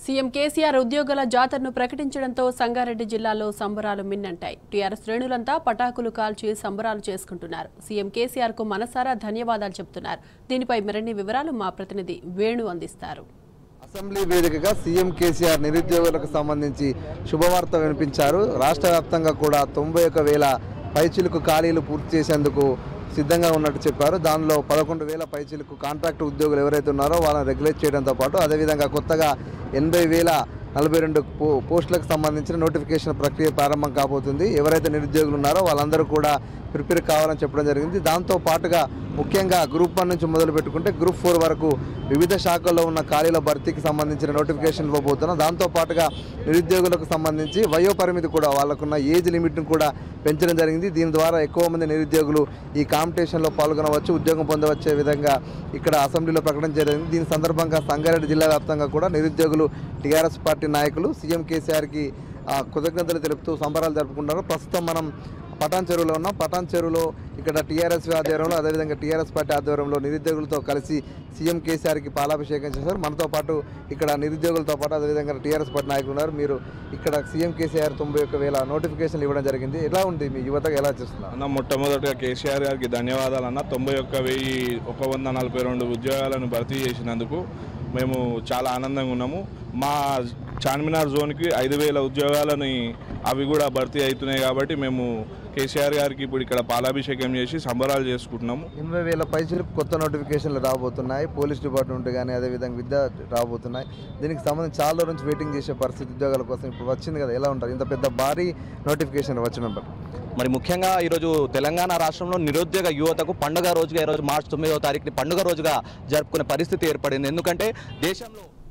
CM KCR ఉద్యోగుల జాతరను ప్రకటించడంతో సంగారెడ్డి జిల్లాలో సంబరాలు మిన్నంటాయి టీఆర్ఎస్ శ్రేణులంతా పటాకులు కాల్చి సంబరాలు చేసుకుంటున్నారు సీఎం కేసీఆర్ కు మనసారా ధన్యవాదాలు చెబుతున్నారు దీనిపై మరిన్ని వివరాలు మా ప్రతినిధి వేణు అందిస్తారు అసెంబ్లీ వేదికగా సీఎం కేసీఆర్ నిరుద్యోగులకు సంబంధించి శుభవార్త వినిపించారు రాష్ట్ర వ్యాప్తంగా కూడా తొంభై ఒక వేల పైచిలుకు ఖాళీలు పూర్తి చేసేందుకు సిద్ధంగా ఉన్నట్టు చెప్పారు దానిలో పదకొండు వేల పైచిలుకు కాంట్రాక్ట్ ఉద్యోగులు ఎవరైతే ఉన్నారో వాళ్ళని రెగ్యులేట్ చేయడంతో పాటు అదేవిధంగా కొత్తగా ఎనభై వేల నలభై రెండు పో పోస్టులకు సంబంధించిన నోటిఫికేషన్ ప్రక్రియ ప్రారంభం కాబోతుంది ఎవరైతే నిరుద్యోగులు ఉన్నారో వాళ్ళందరూ కూడా ప్రిపేర్ కావాలని చెప్పడం జరిగింది దాంతో పాటుగా ముఖ్యంగా గ్రూప్ వన్ నుంచి మొదలు పెట్టుకుంటే గ్రూప్ ఫోర్ వరకు వివిధ శాఖల్లో ఉన్న ఖాళీల భర్తీకి సంబంధించిన నోటిఫికేషన్ ఇవ్వబోతున్నాం దాంతో పాటుగా నిరుద్యోగులకు సంబంధించి వయో పరిమితి కూడా వాళ్ళకున్న ఏజ్ లిమిట్ను కూడా పెంచడం జరిగింది దీని ద్వారా ఎక్కువ మంది నిరుద్యోగులు ఈ కాంపిటీషన్లో పాల్గొనవచ్చు ఉద్యోగం పొందవచ్చే విధంగా ఇక్కడ అసెంబ్లీలో ప్రకటన జరిగింది దీని సందర్భంగా సంగారెడ్డి జిల్లా వ్యాప్తంగా కూడా నిరుద్యోగులు టీఆర్ఎస్ పార్టీ నాయకులు సీఎం కేసీఆర్కి ఆ, కృతజ్ఞతలు తెలుపుతూ సంబరాలు జరుపుకుంటారు ప్రస్తుతం మనం పటాన్ చెరువులో ఉన్నాం పటాన్ చెరువులో ఇక్కడ టీఆర్ఎస్ ఆధ్వర్యంలో అదేవిధంగా టీఆర్ఎస్ పార్టీ ఆధ్వర్యంలో నిరుద్యోగులతో కలిసి సీఎం కేసీఆర్కి పాలాభిషేకం చేశారు మనతో పాటు ఇక్కడ నిరుద్యోగులతో పాటు అదేవిధంగా టీఆర్ఎస్ పార్టీ నాయకులు ఉన్నారు మీరు ఇక్కడ సీఎం కేసీఆర్ తొంభై ఒక్క వేల నోటిఫికేషన్లు ఇవ్వడం జరిగింది ఎలా ఉంది మీ యువతకు ఎలా చేస్తున్నారు అన్న మొట్టమొదటిగా కేసీఆర్ గారికి ధన్యవాదాలు అన్న తొంభై ఒక్క వెయ్యి ఒక వంద నలభై రెండు ఉద్యోగాలను భర్తీ చేసినందుకు మేము చాలా ఆనందంగా ఉన్నాము మా చార్మినార్ జోన్కి ఐదు వేల ఉద్యోగాలని అవి కూడా భర్తీ అవుతున్నాయి కాబట్టి మేము కేసీఆర్ గారికి ఇప్పుడు ఇక్కడ పాలాభిషేకం చేసి సంబరాలు చేసుకుంటున్నాము ఎనభై వేల పైసలు కొత్త నోటిఫికేషన్లు రాబోతున్నాయి పోలీస్ డిపార్ట్మెంట్ కానీ అదేవిధంగా విద్య రాబోతున్నాయి దీనికి సంబంధించి చాలా రోజుల నుంచి వెయిటింగ్ చేసే పరిస్థితి ఉద్యోగాల కోసం ఇప్పుడు వచ్చింది కదా ఎలా ఉంటుంది ఇంత పెద్ద భారీ నోటిఫికేషన్ వచ్చిన మరి ముఖ్యంగా ఈరోజు తెలంగాణ రాష్ట్రంలో నిరుద్యోగ యువతకు పండుగ రోజుగా ఈరోజు మార్చి తొమ్మిదవ తారీఖుని పండుగ రోజుగా జరుపుకునే పరిస్థితి ఏర్పడింది ఎందుకంటే దేశంలో